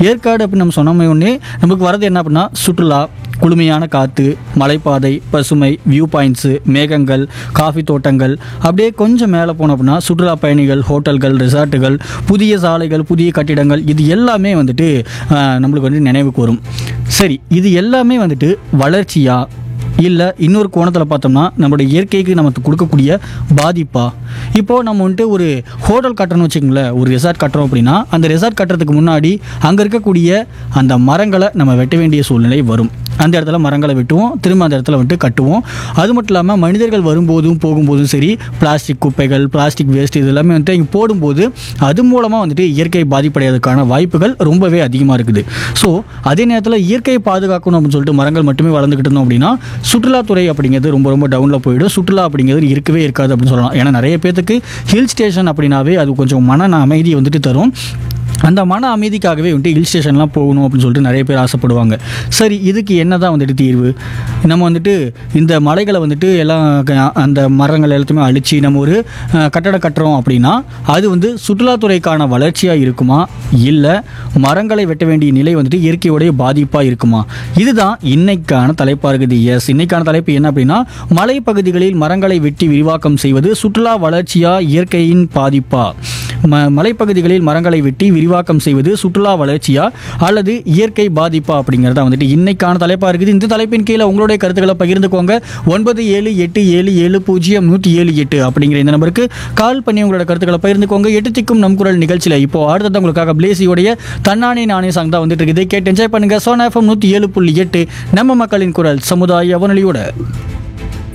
ஏற்காடு அப்படின்னு நம்ம சொன்னோமே ஒன்றே நமக்கு வரது என்ன அப்படின்னா சுற்றுலா குளுமையான காற்று மலைப்பாதை பசுமை வியூ பாயிண்ட்ஸு மேகங்கள் காஃபி தோட்டங்கள் அப்படியே கொஞ்சம் மேலே போனோம் அப்படின்னா சுற்றுலா பயணிகள் ஹோட்டல்கள் ரிசார்ட்டுகள் புதிய சாலைகள் புதிய கட்டிடங்கள் இது எல்லாமே வந்துட்டு ஆஹ், நம்மளுக்கு வந்து நினைவுக்கு வரும் சரி இது எல்லாமே வந்துட்டு வளர்ச்சியா இல்லை இன்னொரு கோணத்தில் பார்த்தோம்னா நம்மளுடைய இயற்கைக்கு நமக்கு கொடுக்கக்கூடிய பாதிப்பா இப்போது நம்ம வந்துட்டு ஒரு ஹோட்டல் கட்டுறோம்னு வச்சுக்கோங்களேன் ஒரு ரெசார்ட் கட்டுறோம் அப்படின்னா அந்த ரெசார்ட் கட்டுறதுக்கு முன்னாடி அங்கே இருக்கக்கூடிய அந்த மரங்களை நம்ம வெட்ட வேண்டிய சூழ்நிலை வரும் அந்த இடத்துல மரங்களை வெட்டுவோம் திரும்ப அந்த இடத்துல வந்துட்டு கட்டுவோம் அது மட்டும் இல்லாமல் மனிதர்கள் வரும்போதும் போகும்போதும் சரி பிளாஸ்டிக் குப்பைகள் பிளாஸ்டிக் வேஸ்ட் இது எல்லாமே வந்துட்டு இங்கே போடும்போது அது மூலமாக வந்துட்டு இயற்கை பாதிப்படைவதற்கான வாய்ப்புகள் ரொம்பவே அதிகமாக இருக்குது ஸோ அதே நேரத்தில் இயற்கையை பாதுகாக்கணும் அப்படின்னு சொல்லிட்டு மரங்கள் மட்டுமே வளர்ந்துக்கிட்டு இருந்தோம் அப்படின்னா சுற்றுலாத்துறை அப்படிங்கிறது ரொம்ப ரொம்ப டவுனில் போயிடும் சுற்றுலா அப்படிங்கிறது இருக்கவே இருக்காது அப்படின்னு சொல்லலாம் ஏன்னா நிறைய பேத்துக்கு ஹில் ஸ்டேஷன் அப்படின்னாவே அது கொஞ்சம் மன அமைதியை வந்துட்டு தரும் அந்த மன அமைதிக்காகவே வந்துட்டு ஹில் ஸ்டேஷன்லாம் போகணும் அப்படின்னு சொல்லிட்டு நிறைய பேர் ஆசைப்படுவாங்க சரி இதுக்கு என்ன தான் வந்துட்டு தீர்வு நம்ம வந்துட்டு இந்த மலைகளை வந்துட்டு எல்லாம் க- அந்த மரங்கள் எல்லாத்தையுமே அழித்து நம்ம ஒரு அஹ், கட்டடம் கட்டுறோம் அப்படின்னா அது வந்து சுற்றுலாத்துறைக்கான வளர்ச்சியாக இருக்குமா இல்லை மரங்களை வெட்ட வேண்டிய நிலை வந்துட்டு இயற்கையோடைய பாதிப்பாக இருக்குமா இதுதான் இன்னைக்கான தலைப்பாக இருக்குது எஸ் இன்னைக்கான தலைப்பு என்ன அப்படின்னா மலைப்பகுதிகளில் மரங்களை வெட்டி விரிவாக்கம் செய்வது சுற்றுலா வளர்ச்சியா இயற்கையின் பாதிப்பா ம மலைப்பகுதிகளில் மரங்களை வெட்டி விரிவாக்கம் செய்வது சுற்றுலா வளர்ச்சியா அல்லது இயற்கை பாதிப்பா அப்படிங்கிறத வந்துட்டு இன்னைக்கான தலைப்பாக இருக்குது இந்த தலைப்பின் கீழே உங்களுடைய கருத்துக்களை பகிர்ந்துக்கோங்க ஒன்பது ஏழு எட்டு ஏழு ஏழு பூஜ்ஜியம் நூற்றி ஏழு எட்டு அப்படிங்கிற இந்த நம்பருக்கு கால் பண்ணி உங்களோட கருத்துக்களை பகிர்ந்துக்கோங்க எட்டு திக்கும் நம் குரல் நிகழ்ச்சியில் இப்போ அடுத்தது உங்களுக்காக பிளேசியோடைய தன்னானே நானே சாங் தான் வந்துட்டு இருக்குது கேட்டு என்ஜாய் பண்ணுங்க சோனா எஃப்எம் நூற்றி ஏழு புள்ளி எட்டு நம்ம மக்களின் குரல் சமுதாய அவனொலியோட